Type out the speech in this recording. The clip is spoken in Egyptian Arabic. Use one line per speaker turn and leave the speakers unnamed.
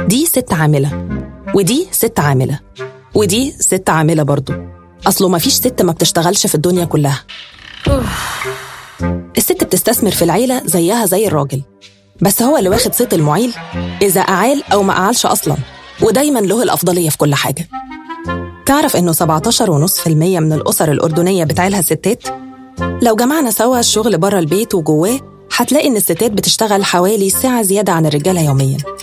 دي ست عاملة ودي ست عاملة ودي ست عاملة برضو أصله مفيش ست ما بتشتغلش في الدنيا كلها الست بتستثمر في العيلة زيها زي الراجل بس هو اللي واخد صيت المعيل إذا أعال أو ما أعالش أصلا ودايما له الأفضلية في كل حاجة تعرف إنه 17.5% من الأسر الأردنية بتعيلها ستات؟ لو جمعنا سوا الشغل بره البيت وجواه هتلاقي إن الستات بتشتغل حوالي ساعة زيادة عن الرجالة يومياً